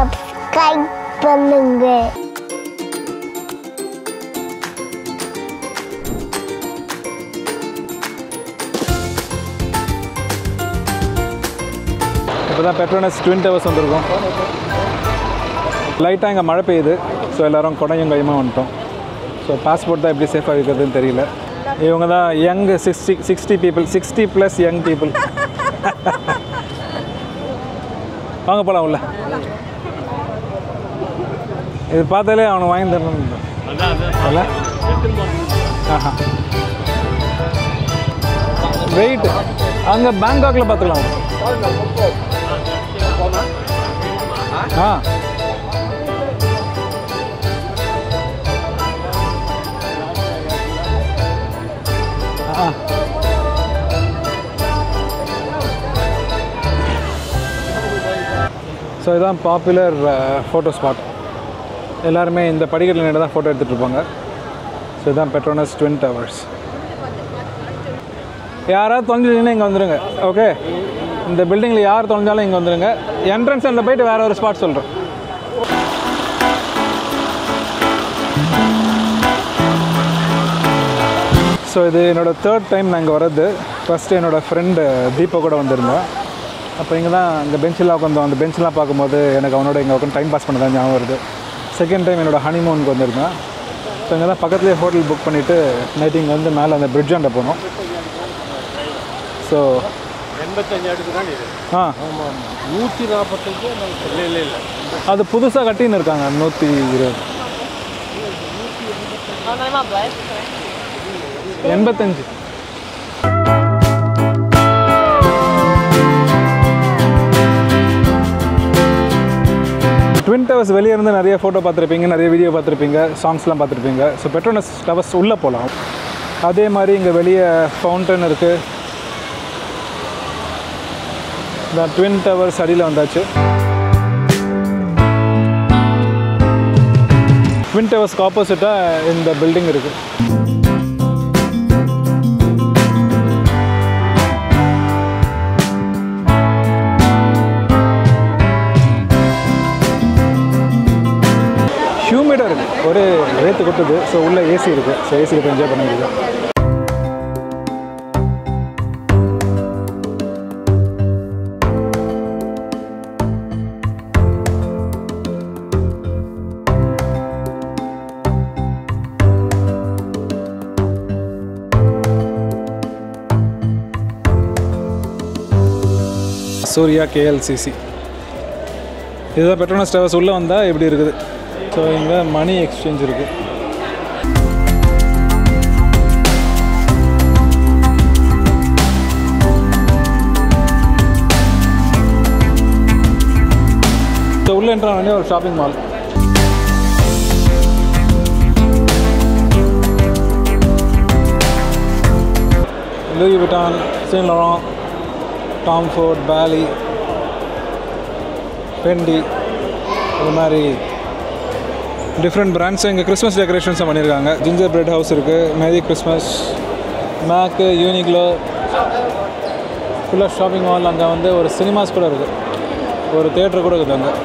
subscribe பண்ணுங்க இப்போ தான் பெட்ரோனஸ் ட்வின் டவர்ஸ் வந்திருக்கோம் லைட்டாக இங்கே மழை பெய்யுது ஸோ எல்லோரும் குடையும் கையுமா வந்துட்டோம் ஸோ பாஸ்போர்ட் தான் எப்படி சேஃபாக இருக்கிறதுன்னு தெரியல இவங்க தான் young sixty sixty people sixty plus young people வாங்க போகலாம் உள்ள இது பார்த்தாலே அவனை வாங்கி தரணும் அல்ல ஆஹா வெயிட் அங்கே பேங்காக்கில் பார்த்துக்கலாம் ஆ ஆ ஸோ இதுதான் பாப்புலர் ஃபோட்டோ ஸ்பாட் எல்லாருமே இந்த படிக்கட்டில் நின்று தான் ஃபோட்டோ எடுத்துகிட்டு இருப்பாங்க ஸோ இதுதான் பெட்ரோனஸ் ட்வின் டவர்ஸ் யாராவது தொலைஞ்சிட்டீங்கன்னா இங்கே வந்துடுங்க ஓகே இந்த பில்டிங்கில் யார் தொலைஞ்சாலும் இங்கே வந்துடுங்க என்ட்ரன்ஸ் அந்த போயிட்டு வேறு ஒரு ஸ்பாட் சொல்கிறேன் ஸோ இது என்னோடய தேர்ட் டைம் நான் இங்கே வர்றது ஃபஸ்ட்டு என்னோடய ஃப்ரெண்டு தீபா கூட வந்திருந்தேன் அப்போ இங்கே தான் இந்த பெஞ்செல்லாம் உட்காந்தோம் அந்த பெஞ்செல்லாம் பார்க்கும்போது எனக்கு அவனோட இங்கே உட்காந்து டைம் பாஸ் பண்ண தான் ஞாபகம் வருது செகண்ட் டைம் என்னோடய ஹனிமூனுக்கு வந்திருந்தேன் ஸோ இங்கே தான் பக்கத்துலேயே ஹோட்டல் புக் பண்ணிவிட்டு நைட் இங்கே வந்து மேலே அந்த பிரிட்ஜ் ஆண்ட போனோம் ஸோ எண்பத்தஞ்சு அடுக்கு தான் இது ஆ ஆமாம் நூற்றி நாற்பத்தஞ்சு இல்லை இல்லை இல்லை அது புதுசாக கட்டின்னு இருக்காங்க நூற்றி இருபது எண்பத்தஞ்சு ட்வின் டவர்ஸ் வெளியே இருந்து நிறைய ஃபோட்டோ பார்த்துருப்பீங்க நிறைய வீடியோ பார்த்துருப்பீங்க சாங்ஸ்லாம் பார்த்துருப்பீங்க ஸோ பெட்ரோனஸ் டவர்ஸ் உள்ளே போகலாம் அதே மாதிரி இங்கே வெளியே ஃபவுண்டன் இருக்குது இந்த ட்வின் டவர்ஸ் அடியில் வந்தாச்சு ட்வின் டவர்ஸ்க்கு ஆப்போசிட்டாக இந்த பில்டிங் இருக்குது ஹியூமிடாக இருக்குது ஒரு வேத்து கொட்டுது ஸோ உள்ளே ஏசி இருக்குது ஸோ ஏசியில் போய் என்ஜாய் பண்ண முடியுது சூர்யா கேஎல்சிசி இதுதான் பெட்ரோனஸ் டவர்ஸ் உள்ளே வந்தால் இப்படி இருக்குது ஸோ இங்கே மணி எக்ஸ்சேஞ்ச் இருக்குது ஸோ உள்ளே என்ட்ரானே ஒரு shopping mall Louis Vuitton Saint Laurent Tom Ford Bally Fendi இது மாதிரி டிஃப்ரெண்ட் பிராண்ட்ஸும் இங்கே கிறிஸ்மஸ் டெக்கரேஷன்ஸும் பண்ணியிருக்காங்க ஜிஞ்சர் பிரெட் ஹவுஸ் இருக்குது மேரி கிறிஸ்மஸ் மேக்கு யூனிக்லோ ஃபுல்லாக ஷாப்பிங் மால் அங்கே வந்து ஒரு சினிமாஸ் கூட இருக்குது ஒரு தேட்டர் கூட இருக்குது அங்கே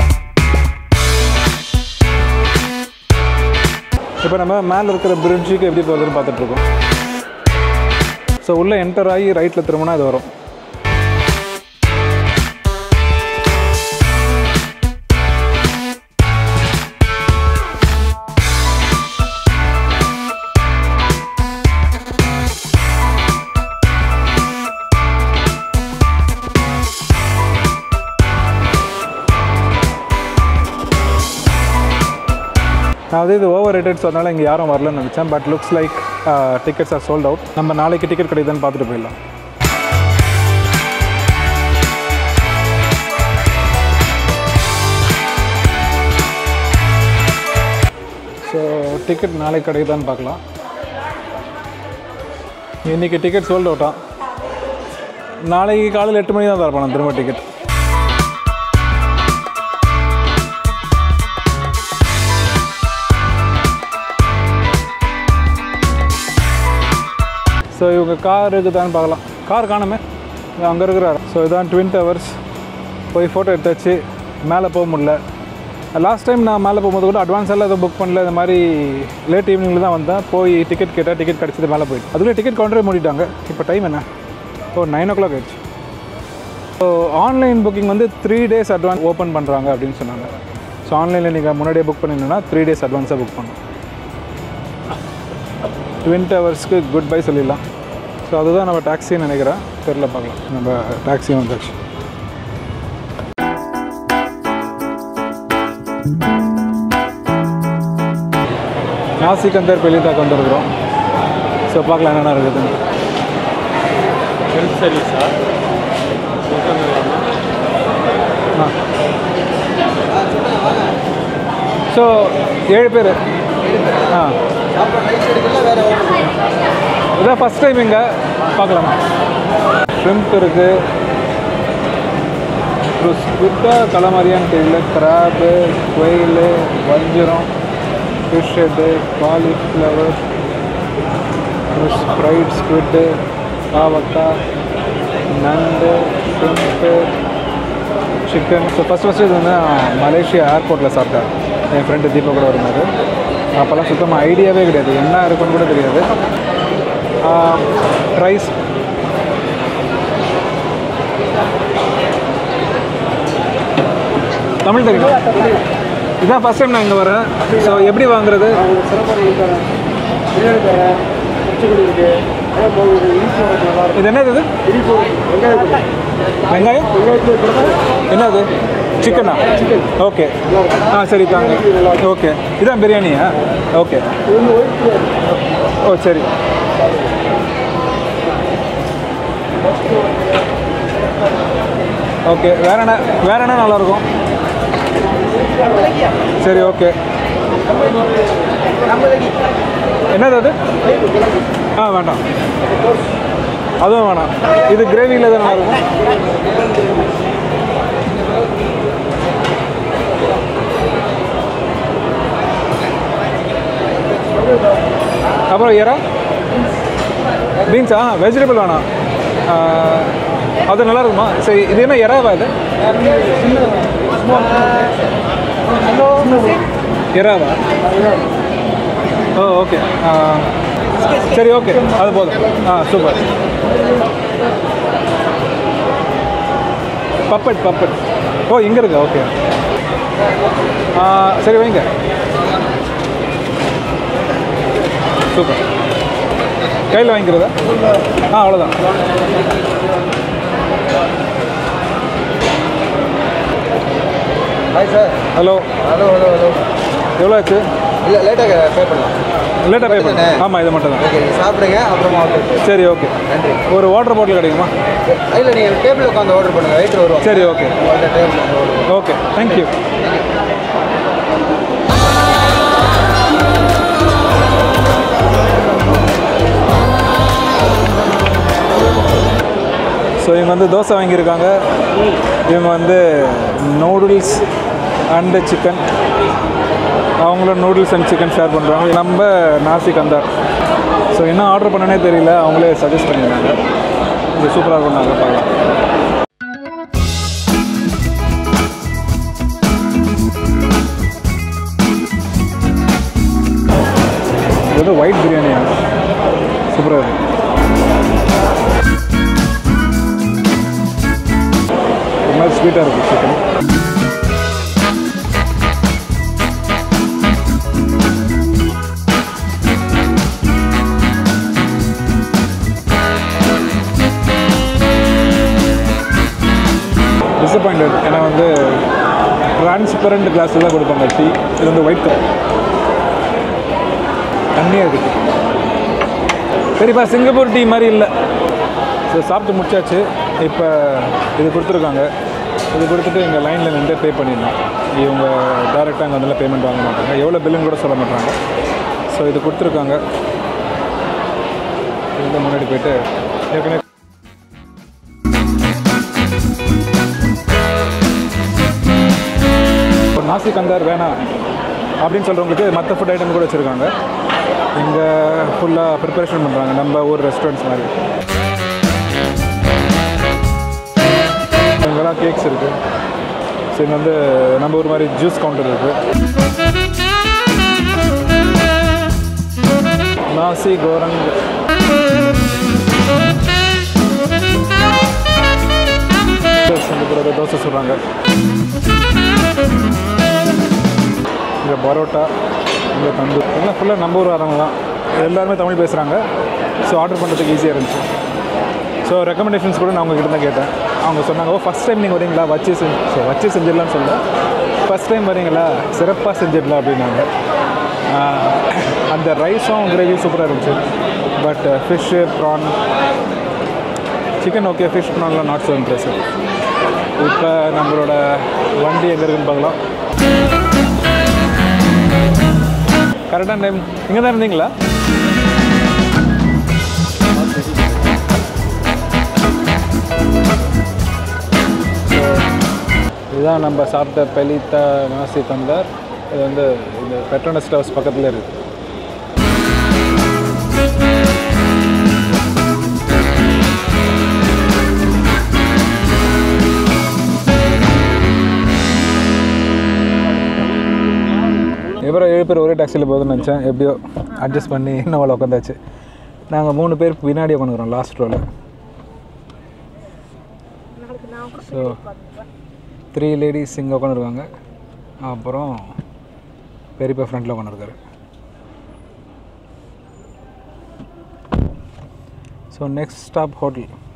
இப்போ நம்ம மேலே இருக்கிற பிரிட்ஜுக்கு எப்படி போகுதுன்னு பார்த்துட்ருக்கோம் ஸோ உள்ளே என்டர் ஆகி ரைட்டில் திரும்பினா இது வரும் நான் வந்து இது ஓவர் ரேட்டட் சொன்னால இங்கே யாரும் வரலன்னு நினச்சேன் but looks like tickets are sold out நம்ம நாளைக்கு டிக்கெட் கிடைக்குதுன்னு பார்த்துட்டு போயிடலாம் ஸோ டிக்கெட் நாளைக்கு கிடைக்குதான்னு பார்க்கலாம் இன்றைக்கி டிக்கெட் சோல்ட் அவுட்டா நாளைக்கு காலையில் எட்டு மணி தான் தரப்போம் திரும்ப டிக்கெட் ஸோ இவங்க கார் இருக்குதான்னு பார்க்கலாம் கார் காணுமே அங்கே இருக்கிறார் ஸோ இதான் ட்வின் டவர்ஸ் போய் ஃபோட்டோ எடுத்தாச்சு மேலே போக முடியல லாஸ்ட் டைம் நான் மேலே போகும்போது கூட அட்வான்ஸ் எல்லாம் எதுவும் புக் பண்ணல இந்த மாதிரி லேட் ஈவினிங்கில் தான் வந்தேன் போய் டிக்கெட் கேட்டால் டிக்கெட் கிடச்சது மேலே போயிட்டு அதுக்குள்ளே டிக்கெட் கவுண்டரே மூடிட்டாங்க இப்போ டைம் என்ன ஓ நைன் ஓ கிளாக் ஆயிடுச்சு ஸோ ஆன்லைன் புக்கிங் வந்து த்ரீ டேஸ் அட்வான்ஸ் ஓப்பன் பண்ணுறாங்க அப்படின்னு சொன்னாங்க ஸோ ஆன்லைனில் நீங்கள் முன்னாடியே புக் பண்ணிங்கன்னா த்ரீ டேஸ் அட்வான்ஸாக புக் பண்ணணும் டுவெண்ட்டி ஹவர்ஸ்க்கு குட் பை சொல்லிடலாம் ஸோ அதுதான் நம்ம டாக்ஸின்னு நினைக்கிறேன் தெரில பார்க்கலாம் நம்ம டாக்ஸி வந்தாச்சு நாசிக் அந்தர் பெலிதாக்கு வந்துருக்குறோம் ஸோ பார்க்கலாம் என்னென்ன இருக்குதுன்னு ஹெல்த் சர்வீஸா ஸோ ஏழு பேர் ஆ இதான் ஃபஸ்ட் டைம் இங்கே பார்க்கலாமா ஷ்ரிம்ப் இருக்குது அப்புறம் ஸ்குட்டா கலமரியான்னு தெரியல கிராபு குயில் வஞ்சிரம் fish head cauliflower fried squid பாவக்காய் நண்டு shrimp chicken so first first இது வந்து நான் மலேசியா ஏர்போர்ட்டில் சாப்பிட்டேன் என் ஃப்ரெண்டு தீபக் கூட வரும்போது அப்போல்லாம் சுத்தமாக ஐடியாவே கிடையாது என்ன இருக்குன்னு கூட தெரியாது ரைஸ் தமிழ் தெரியும் இதான் ஃபஸ்ட் டைம் நான் இங்கே வரேன் ஸோ எப்படி வாங்குறது பிரியாணி தரேன் குச்சிக்குடி இருக்கு இது என்னது இது வெங்காயம் என்னது சிக்கனா ஓகே ஆ சரி தாங்க ஓகே இதான் பிரியாணியா ஓகே ஓ சரி ஓகே வேற என்ன வேற என்ன நல்லாயிருக்கும் சரி ஓகே என்னது அது ஆ வேண்டாம் அதுவும் வேணாம் இது கிரேவியில் தான் நல்லாயிருக்கும் அப்புறம் எறா பீன்ஸா வெஜிடபிள் வேணாம் ஆ, அது நல்லா இருக்குமா சரி இது என்ன எறாவா இது எறாவா ஓ ஓகே சரி ஓகே அது போதும் ஆ சூப்பர் பப்பட் பப்பட் ஓ இங்கே இருக்கு ஓகே ஆ, சரி வைங்க சூப்பர் கையில் வாங்கிக்கிறதா ஆ அவ்வளோதான் hi sir hello hello hello hello எவ்வளோ ஆச்சு இல்லை லேட்டாக பே பண்ணலாம் லேட்டாக பே பண்ண ஆமாம் இது மட்டும் தான் ஓகே நீங்கள் சாப்பிடுங்க அப்புறமா ஆர்டர் சரி ஓகே நன்றி ஒரு வாட்டர் பாட்டில் கிடைக்குமா இல்லை நீங்கள் டேபிள் உட்காந்து ஆர்டர் பண்ணுங்கள் வெயிட்டர் வருவாங்க சரி ஓகே உங்கள்கிட்ட டேபிள் உட்காந்து ஆர்டர் ஓகே தேங்க்யூ ஸோ இவங்க வந்து தோசை வாங்கியிருக்காங்க இவங்க வந்து நூடுல்ஸ் அண்டு சிக்கன் அவங்களும் நூடுல்ஸ் அண்ட் சிக்கன் ஷேர் பண்ணுறாங்க நம்ம நாசி கந்தார் ஸோ என்ன ஆர்டர் பண்ணனே தெரியல அவங்களே சஜஸ்ட் பண்ணியிருந்தாங்க இது சூப்பராக இருக்கும் நாங்கள் பார்க்கலாம் இது வந்து ஒயிட் பிரியாணி சூப்பராக இருக்கு ஒரு மாதிரி ஸ்வீட்டாக இருக்குது சிக்கன் டிசப்பாயிண்டட் ஏன்னா வந்து டிரான்ஸ்பரண்ட் கிளாஸில் தான் கொடுப்பாங்க டீ இது வந்து ஒயிட் கலர் தண்ணியாக இருக்குது சரிப்பா சிங்கப்பூர் டீ மாதிரி இல்லை ஸோ சாப்பிட்டு முடிச்சாச்சு இப்போ இது கொடுத்துருக்காங்க இது கொடுத்துட்டு இங்கே லைனில் நின்று பே பண்ணிடலாம் இவங்க டேரெக்டாக அங்கே வந்து பேமெண்ட் வாங்க மாட்டாங்க எவ்வளோ பில்லுன்னு கூட சொல்ல மாட்டாங்க ஸோ இது கொடுத்துருக்காங்க இதுல முன்னாடி போயிட்டு ஏற்கனவே இப்போ நாசி கந்தார் வேணாம் அப்படின்னு சொல்கிறவங்களுக்கு மற்ற ஃபுட் ஐட்டம் கூட வச்சுருக்காங்க இங்கே ஃபுல்லாக ப்ரிப்பரேஷன் பண்ணுறாங்க நம்ம ஊர் ரெஸ்டாரண்ட்ஸ் மாதிரி இங்கெல்லாம் கேக்ஸ் இருக்குது ஸோ ஸோ இங்கே வந்து நம்ம ஊர் மாதிரி ஜூஸ் கவுண்டர் இருக்குது நாசி கோரங் இந்த கூட தோசை சுடுறாங்க இங்கே பரோட்டா இங்கே தந்தூர் எல்லாம் ஃபுல்லாக நம்ம ஊர் வரவங்க தான் எல்லாருமே தமிழ் பேசுகிறாங்க ஸோ ஆர்டர் பண்ணுறதுக்கு ஈஸியாக இருந்துச்சு ஸோ ரெக்கமெண்டேஷன்ஸ் கூட நான் உங்ககிட்ட தான் கேட்டேன் அவங்க சொன்னாங்க ஓ ஃபஸ்ட் டைம் நீங்கள் வரீங்களா வச்சு செஞ்சு ஸோ வச்சு செஞ்சிடலாம்னு சொல்ல ஃபஸ்ட் டைம் வரீங்களா சிறப்பாக செஞ்சிடலாம் அப்படின்னாங்க ஆஹ், அந்த ரைஸும் கிரேவியும் சூப்பராக இருந்துச்சு but fish prawn chicken okay fish ப்ரான்லாம் நாட் ஸோ இம்ப்ரெசிவ் இப்போ நம்மளோட வண்டி எங்கே இருக்குன்னு பார்க்கலாம் கரெக்டான டைம் இங்கே தான் இருந்தீங்களா இதுதான் நம்ம சாப்பிட்ட பெலித்தா நாசி தந்தார் இது வந்து இந்த பெட்ரோனஸ் ஹவுஸ் பக்கத்தில் இருக்குது எவரோ ஏழு பேர் ஒரே டாக்ஸியில் போகுதுன்னு நினச்சேன் எப்படியோ அட்ஜஸ்ட் பண்ணி இன்னும் உட்காந்தாச்சு நாங்கள் மூணு பேர் பின்னாடி உட்காந்துக்கிறோம் லாஸ்ட் ரோவில் ஸோ த்ரீ லேடிஸ் இங்கே உட்காந்துருக்காங்க அப்புறம் பெரியப்பா ஃப்ரண்ட்டில் உட்காந்துருக்காரு ஸோ நெக்ஸ்ட் ஸ்டாப் ஹோட்டல்